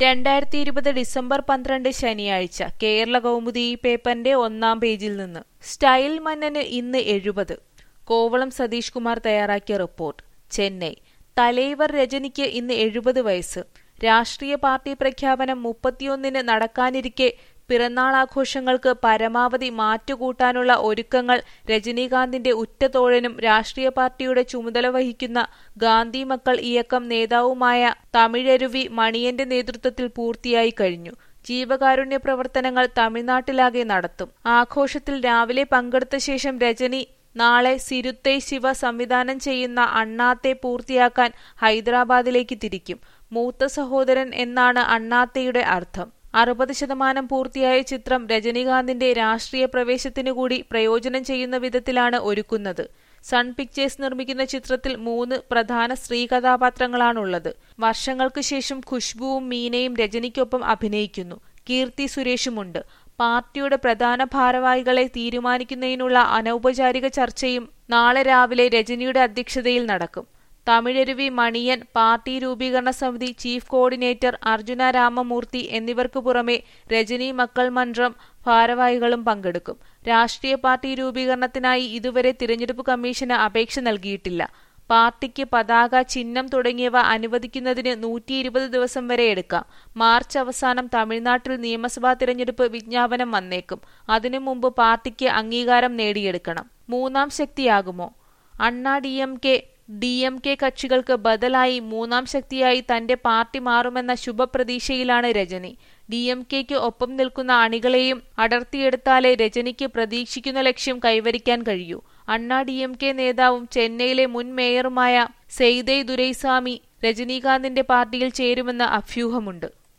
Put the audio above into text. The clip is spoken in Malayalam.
രണ്ടായിരത്തി ഇരുപത് ഡിസംബർ പന്ത്രണ്ട് ശനിയാഴ്ച കേരള കൗമുദി ഈ പേപ്പറിന്റെ ഒന്നാം പേജിൽ നിന്ന് സ്റ്റൈൽ മന്നന് ഇന്ന് എഴുപത് കോവളം സതീഷ് കുമാർ തയ്യാറാക്കിയ റിപ്പോർട്ട് ചെന്നൈ തലൈവർ രജനിക്ക് ഇന്ന് എഴുപത് വയസ്സ് രാഷ്ട്രീയ പാർട്ടി പ്രഖ്യാപനം മുപ്പത്തിയൊന്നിന് നടക്കാനിരിക്കെ പിറന്നാളാഘോഷങ്ങൾക്ക് പരമാവധി മാറ്റുകൂട്ടാനുള്ള ഒരുക്കങ്ങൾ രജനീകാന്തിന്റെ ഉറ്റതോഴനും രാഷ്ട്രീയ പാർട്ടിയുടെ ചുമതല വഹിക്കുന്ന ഗാന്ധി മക്കൾ ഇയക്കം നേതാവുമായ തമിഴരുവി മണിയന്റെ നേതൃത്വത്തിൽ പൂർത്തിയായി കഴിഞ്ഞു ജീവകാരുണ്യ പ്രവർത്തനങ്ങൾ തമിഴ്നാട്ടിലാകെ നടത്തും ആഘോഷത്തിൽ രാവിലെ പങ്കെടുത്ത ശേഷം രജനി നാളെ സിരുത്തൈ ശിവ സംവിധാനം ചെയ്യുന്ന അണ്ണാത്തെ പൂർത്തിയാക്കാൻ ഹൈദരാബാദിലേക്ക് തിരിക്കും മൂത്ത സഹോദരൻ എന്നാണ് അണ്ണാത്തയുടെ അർത്ഥം അറുപത് ശതമാനം പൂർത്തിയായ ചിത്രം രജനീകാന്തിന്റെ രാഷ്ട്രീയ പ്രവേശത്തിനു കൂടി പ്രയോജനം ചെയ്യുന്ന വിധത്തിലാണ് ഒരുക്കുന്നത് സൺ പിക്ചേഴ്സ് നിർമ്മിക്കുന്ന ചിത്രത്തിൽ മൂന്ന് പ്രധാന സ്ത്രീ കഥാപാത്രങ്ങളാണുള്ളത് വർഷങ്ങൾക്ക് ശേഷം ഖുഷ്ബുവും മീനയും രജനിക്കൊപ്പം അഭിനയിക്കുന്നു കീർത്തി സുരേഷുമുണ്ട് പാർട്ടിയുടെ പ്രധാന ഭാരവാഹികളെ തീരുമാനിക്കുന്നതിനുള്ള അനൗപചാരിക ചർച്ചയും നാളെ രാവിലെ രജനിയുടെ അധ്യക്ഷതയിൽ നടക്കും തമിഴരുവി മണിയൻ പാർട്ടി രൂപീകരണ സമിതി ചീഫ് കോർഡിനേറ്റർ അർജുന രാമമൂർത്തി എന്നിവർക്ക് പുറമെ രജനി മക്കൾ മன்றம் ഭാരവാഹികളും പങ്കെടുക്കും രാഷ്ട്രീയ പാർട്ടി രൂപീകരണത്തിനായി ഇതുവരെ തിരഞ്ഞെടുപ്പ് കമ്മീഷന് അപേക്ഷ നൽകിയിട്ടില്ല പാർട്ടിക്ക് പതാക ചിഹ്നം തുടങ്ങിയവ അനുവദിക്കുന്നതിന് നൂറ്റി ഇരുപത് ദിവസം വരെ എടുക്കാം മാർച്ച് അവസാനം തമിഴ്നാട്ടിൽ നിയമസഭാ തിരഞ്ഞെടുപ്പ് വിജ്ഞാപനം വന്നേക്കും അതിനു മുമ്പ് പാർട്ടിക്ക് അംഗീകാരം നേടിയെടുക്കണം മൂന്നാം ശക്തിയാകുമോ Anna D M K D M K കക്ഷികൾക്ക് ബദലായി മൂന്നാം ശക്തിയായി തന്റെ പാർട്ടി മാറുമെന്ന ശുഭപ്രതീക്ഷയിലാണ് രജനി ഡി എം കെക്ക് ഒപ്പം നിൽക്കുന്ന അണികളെയും അടർത്തിയെടുത്താലേ രജനിക്ക് പ്രതീക്ഷിക്കുന്ന ലക്ഷ്യം കൈവരിക്കാൻ കഴിയൂ അണ്ണാ ഡി എം കെ നേതാവും ചെന്നൈയിലെ മുൻ മേയറുമായ സെയ്തൈ ദുരൈസ്വാമി രജനീകാന്തിന്റെ പാർട്ടിയിൽ ചേരുമെന്ന് അഭ്യൂഹമുണ്ട്